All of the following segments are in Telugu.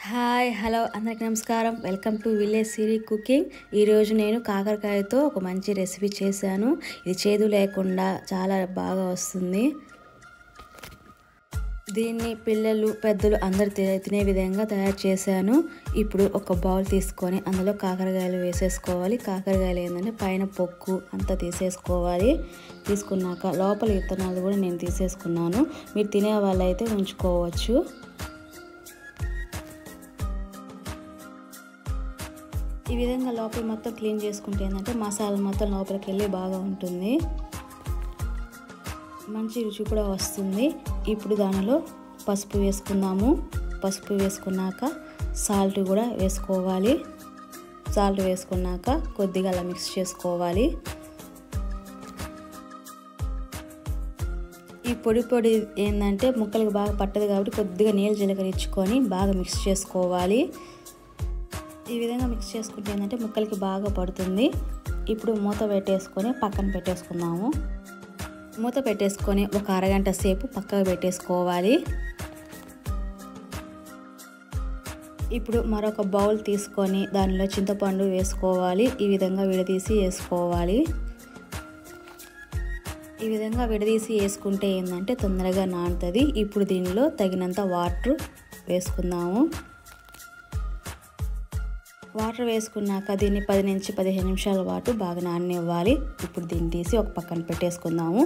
హాయ్ హలో అందరికి నమస్కారం welcome to village Siri cooking ఈరోజు నేను కాకరకాయతో ఒక మంచి రెసిపీ చేశాను ఇది చేదు లేకుండా చాలా బాగా వస్తుంది దీన్ని పిల్లలు పెద్దలు అందరు తినే తినే విధంగా తయారు చేశాను ఇప్పుడు ఒక బౌల్ తీసుకొని అందులో కాకరకాయలు వేసేసుకోవాలి కాకరకాయలు ఏంటంటే పైన పొక్కు అంతా తీసేసుకోవాలి తీసుకున్నాక లోపల విత్తనాలు కూడా నేను తీసేసుకున్నాను మీరు తినే వాళ్ళైతే ఉంచుకోవచ్చు ఈ విధంగా లోపల మొత్తం క్లీన్ చేసుకుంటే ఏంటంటే మసాలా మొత్తం లోపలికి వెళ్ళి బాగా ఉంటుంది మంచి రుచి కూడా వస్తుంది ఇప్పుడు దానిలో పసుపు వేసుకుందాము పసుపు వేసుకున్నాక సాల్ట్ కూడా వేసుకోవాలి సాల్ట్ వేసుకున్నాక కొద్దిగా అలా మిక్స్ చేసుకోవాలి ఈ పొడి పొడి ఏంటంటే ముక్కలకు బాగా పట్టదు కాబట్టి కొద్దిగా నీళ్ళు జీలకరించుకొని బాగా మిక్స్ చేసుకోవాలి ఈ విధంగా మిక్స్ చేసుకుంటే ఏంటంటే ముక్కలకి బాగా పడుతుంది ఇప్పుడు మూత పెట్టేసుకొని పక్కన పెట్టేసుకుందాము మూత పెట్టేసుకొని ఒక అరగంట సేపు పక్కకు పెట్టేసుకోవాలి ఇప్పుడు మరొక బౌల్ తీసుకొని దానిలో చింతపండు వేసుకోవాలి ఈ విధంగా విడదీసి వేసుకోవాలి ఈ విధంగా విడదీసి వేసుకుంటే ఏంటంటే తొందరగా నానుతుంది ఇప్పుడు దీనిలో తగినంత వాటర్ వేసుకుందాము వాటర్ వేసుకున్నాక దీన్ని పది నుంచి పదిహేను నిమిషాల పాటు బాగా నాననివ్వాలి ఇప్పుడు దీన్ని తీసి ఒక పక్కన పెట్టేసుకుందాము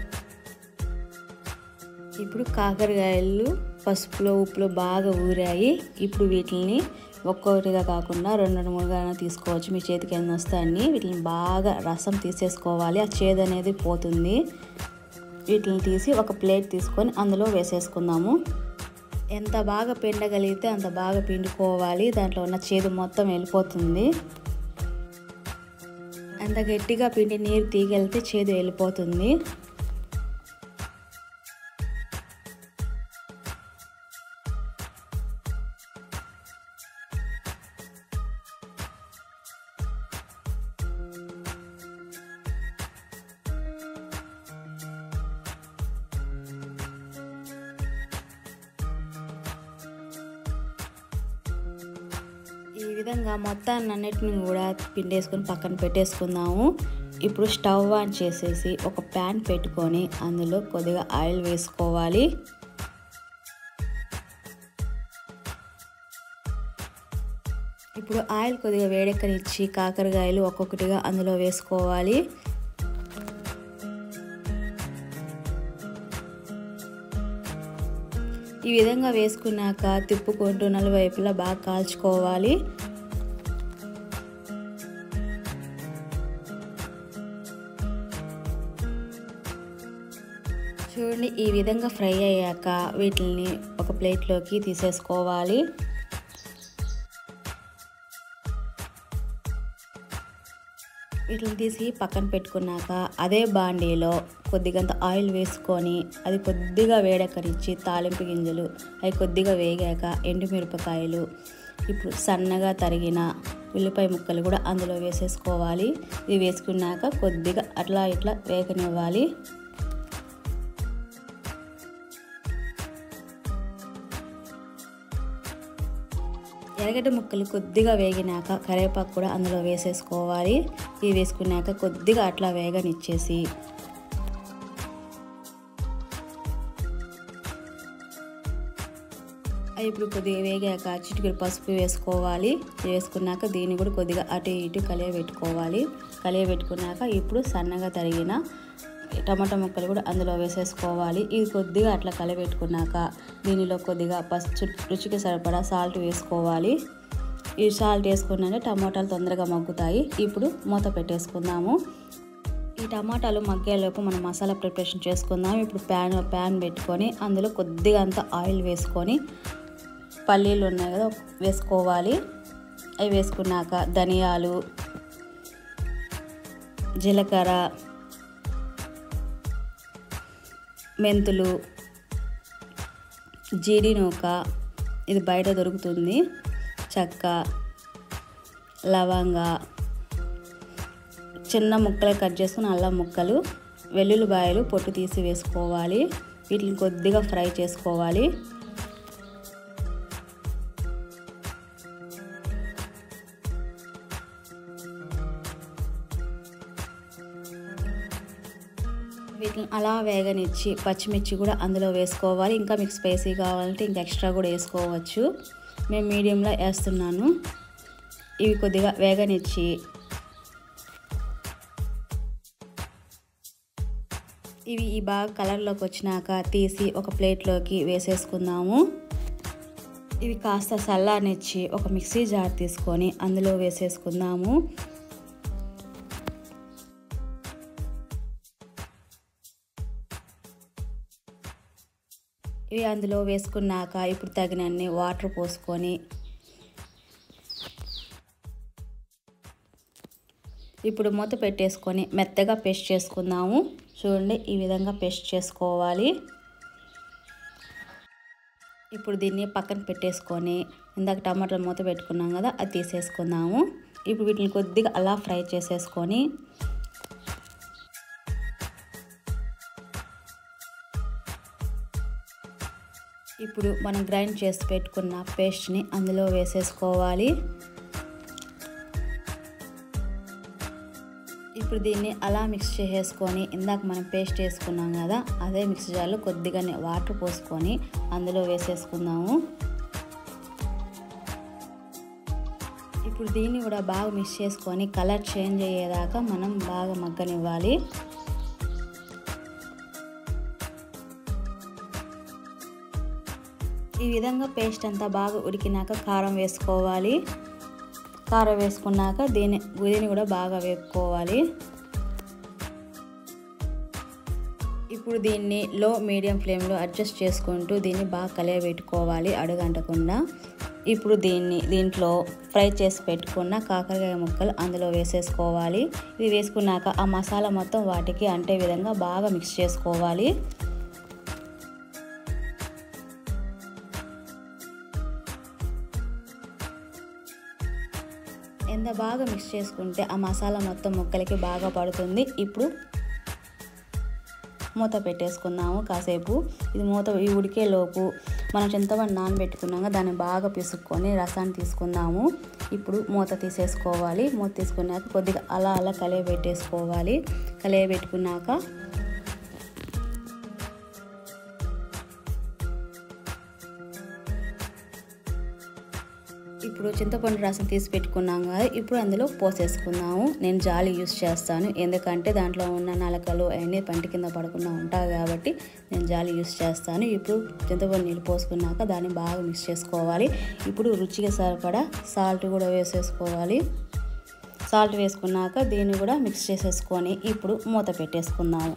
ఇప్పుడు కాకరకాయలు పసుపులో ఉప్పులో బాగా ఊరాయి ఇప్పుడు వీటిని ఒక్కొక్కటిగా కాకుండా రెండు రెండు మూడుగా తీసుకోవచ్చు మీ చేతికి ఎన్ని వస్తాయని వీటిని బాగా రసం తీసేసుకోవాలి ఆ చేదు అనేది పోతుంది వీటిని తీసి ఒక ప్లేట్ తీసుకొని అందులో వేసేసుకుందాము ఎంత బాగా పిండగలిగితే అంత బాగా పిండుకోవాలి దాంట్లో ఉన్న చేదు మొత్తం వెళ్ళిపోతుంది అంత గట్టిగా పిండి నీరు తీగలితే చేదు వెళ్ళిపోతుంది ఈ విధంగా మొత్తాన్ని అన్నిటిని కూడా పిండేసుకొని పక్కన పెట్టేసుకుందాము ఇప్పుడు స్టవ్ ఆన్ చేసేసి ఒక ప్యాన్ పెట్టుకొని అందులో కొద్దిగా ఆయిల్ వేసుకోవాలి ఇప్పుడు ఆయిల్ కొద్దిగా వేడెక్కనిచ్చి కాకరకాయలు ఒక్కొక్కటిగా అందులో వేసుకోవాలి ఈ విధంగా వేసుకున్నాక తిప్పుకుంటూ నలువైపులా బాగా కాల్చుకోవాలి చూడండి ఈ విధంగా ఫ్రై అయ్యాక వీటిని ఒక ప్లేట్లోకి తీసేసుకోవాలి వీటిని తీసి పక్కన పెట్టుకున్నాక అదే బాండీలో కొద్దిగంత ఆయిల్ వేసుకొని అది కొద్దిగా వేడెక్కనిచ్చి తాలింపు గింజలు అవి కొద్దిగా వేగాక ఎండుమిరపకాయలు ఇప్పుడు సన్నగా తరిగిన ఉల్లిపాయ ముక్కలు కూడా అందులో వేసేసుకోవాలి ఇవి వేసుకున్నాక కొద్దిగా అట్లా ఇట్లా వేగనివ్వాలి ఎర్రగడ్డ ముక్కలు కొద్దిగా వేగినాక కరివేపాకు కూడా అందులో వేసేసుకోవాలి ఇవి వేసుకున్నాక కొద్దిగా అట్లా వేగనిచ్చేసి ఇప్పుడు కొద్దిగా వేగాక చిటికెడు పసుపు వేసుకోవాలి వేసుకున్నాక దీన్ని కూడా కొద్దిగా అటు ఇటు కలియబెట్టుకోవాలి కలియబెట్టుకున్నాక ఇప్పుడు సన్నగా తరిగిన టమాటా ముక్కలు కూడా అందులో వేసేసుకోవాలి ఇది కొద్దిగా అట్లా కలిపెట్టుకున్నాక దీనిలో కొద్దిగా పసుపు రుచికి సరిపడా సాల్ట్ వేసుకోవాలి ఈ సాల్ట్ వేసుకున్నాక టమాటాలు తొందరగా మగ్గుతాయి ఇప్పుడు మూత పెట్టేసుకుందాము ఈ టమాటాలు మగ్గేలోపు మనం మసాలా ప్రిపరేషన్ చేసుకుందాం ఇప్పుడు ప్యాన్ ప్యాన్ పెట్టుకొని అందులో కొద్దిగా అంత ఆయిల్ వేసుకొని పల్లీలు ఉన్నాయి కదా వేసుకోవాలి అవి వేసుకున్నాక ధనియాలు జీలకర్ర మెంతులు జీడి నూక ఇది బయట దొరుకుతుంది చెక్క లవంగ చిన్న ముక్కలు కట్ చేసుకుని అల్లం ముక్కలు వెల్లుల్లిపాయలు పొట్టు తీసి వేసుకోవాలి వీటిని కొద్దిగా ఫ్రై చేసుకోవాలి వీటిని అలా వేగనిచ్చి పచ్చిమిర్చి కూడా అందులో వేసుకోవాలి ఇంకా మీకు స్పైసీ కావాలంటే ఇంకా ఎక్స్ట్రా కూడా వేసుకోవచ్చు మేము మీడియంలో వేస్తున్నాను ఇవి కొద్దిగా వేగనిచ్చి ఇవి ఈ బాగా కలర్లోకి వచ్చినాక తీసి ఒక ప్లేట్లోకి వేసేసుకుందాము ఇవి కాస్త చల్లారనిచ్చి ఒక మిక్సీ జార్ తీసుకొని అందులో వేసేసుకుందాము ఇవి అందులో వేసుకున్నాక ఇప్పుడు తగినన్ని వాటర్ పోసుకొని ఇప్పుడు మూత పెట్టేసుకొని మెత్తగా పేస్ట్ చేసుకుందాము చూడండి ఈ విధంగా పేస్ట్ చేసుకోవాలి ఇప్పుడు దీన్ని పక్కన పెట్టేసుకొని ఇందాక టమాటాలు మూత పెట్టుకున్నాం కదా అది తీసేసుకుందాము ఇప్పుడు వీటిని కొద్దిగా అలా ఫ్రై చేసేసుకొని ఇప్పుడు మనం గ్రైండ్ చేసి పెట్టుకున్న పేస్ట్ని అందులో వేసేసుకోవాలి ఇప్పుడు దీన్ని అలా మిక్స్ చేసేసుకొని ఇందాక మనం పేస్ట్ వేసుకున్నాం కదా అదే మిక్స్ జార్లో కొద్దిగా వాటర్ పోసుకొని అందులో వేసేసుకుందాము ఇప్పుడు దీన్ని కూడా బాగా మిక్స్ చేసుకొని కలర్ చేంజ్ అయ్యేదాకా మనం బాగా మగ్గనివ్వాలి ఈ విధంగా పేస్ట్ అంతా బాగా ఉడికినాక కారం వేసుకోవాలి కారం వేసుకున్నాక దీన్ని దీన్ని కూడా బాగా వేపుకోవాలి ఇప్పుడు దీన్ని లో మీడియం ఫ్లేమ్లో అడ్జస్ట్ చేసుకుంటూ దీన్ని బాగా కలియబెట్టుకోవాలి అడుగంటకుండా ఇప్పుడు దీన్ని దీంట్లో ఫ్రై చేసి పెట్టుకున్న కాకరకాయ ముక్కలు అందులో వేసేసుకోవాలి ఇది వేసుకున్నాక ఆ మసాలా మొత్తం వాటికి అంటే విధంగా బాగా మిక్స్ చేసుకోవాలి ఎంత బాగా మిక్స్ చేసుకుంటే ఆ మసాలా మొత్తం ముక్కలకి బాగా పడుతుంది ఇప్పుడు మూత పెట్టేసుకుందాము కాసేపు ఇది మూత ఈ ఉడికే లోపు మనం చింతపండు నానబెట్టుకున్నాక దాన్ని బాగా పిసుక్కొని రసాన్ని తీసుకుందాము ఇప్పుడు మూత తీసేసుకోవాలి మూత తీసుకున్నాక కొద్దిగా అలా అలా కలియబెట్టేసుకోవాలి కలియబెట్టుకున్నాక ఇప్పుడు చింతపండు రసం తీసి పెట్టుకున్నాం కదా ఇప్పుడు అందులో పోసేసుకుందాము నేను జాలి యూస్ చేస్తాను ఎందుకంటే దాంట్లో ఉన్న నలకలు అవన్నీ పంటి కింద పడకుండా ఉంటాయి కాబట్టి నేను జాలి యూస్ చేస్తాను ఇప్పుడు చింతపండు నీళ్ళు పోసుకున్నాక దాన్ని బాగా మిక్స్ చేసుకోవాలి ఇప్పుడు రుచిగా సరిపడా సాల్ట్ కూడా వేసేసుకోవాలి సాల్ట్ వేసుకున్నాక దీన్ని కూడా మిక్స్ చేసేసుకొని ఇప్పుడు మూత పెట్టేసుకుందాము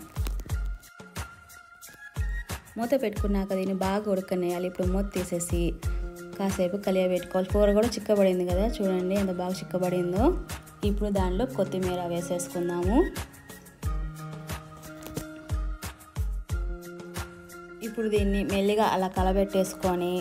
మూత పెట్టుకున్నాక దీన్ని బాగా ఉడకనేయాలి ఇప్పుడు మూత తీసేసి కాసేపు కలియ పెట్టుకోవాలి కూర కూడా చిక్కబడింది కదా చూడండి ఎంత బాగా చిక్కబడిందో ఇప్పుడు దానిలో కొత్తిమీర వేసేసుకుందాము ఇప్పుడు దీన్ని మెల్లిగా అలా కలబెట్టేసుకొని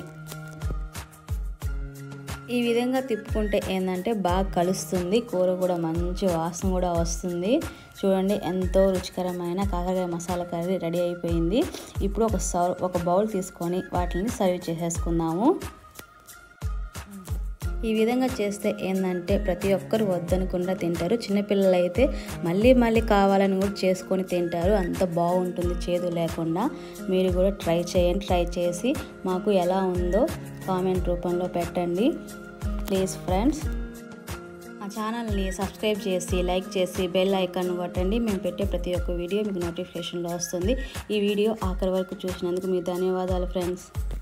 ఈ విధంగా తిప్పుకుంటే ఏంటంటే బాగా కలుస్తుంది కూర కూడా మంచి వాసన కూడా వస్తుంది చూడండి ఎంతో రుచికరమైన కాకరకాయ మసాలా కర్రీ రెడీ అయిపోయింది ఇప్పుడు ఒక సర్వ్ ఒక బౌల్ తీసుకొని వాటిని సర్వ్ చేసేసుకుందాము ఈ విధంగా చేస్తే ఏంటంటే ప్రతి ఒక్కరు వద్దనకుండా తింటారు చిన్నపిల్లలు అయితే మళ్ళీ మళ్ళీ కావాలని కూడా చేసుకొని తింటారు అంత బాగుంటుంది చేదు లేకుండా మీరు కూడా ట్రై చేయండి ట్రై చేసి మాకు ఎలా ఉందో కామెంట్ రూపంలో పెట్టండి ప్లీజ్ ఫ్రెండ్స్ మా ఛానల్ని సబ్స్క్రైబ్ చేసి లైక్ చేసి బెల్ ఐకాన్ కొట్టండి మేము పెట్టే ప్రతి ఒక్క వీడియో మీకు నోటిఫికేషన్లో వస్తుంది ఈ వీడియో ఆఖరి వరకు చూసినందుకు మీ ధన్యవాదాలు ఫ్రెండ్స్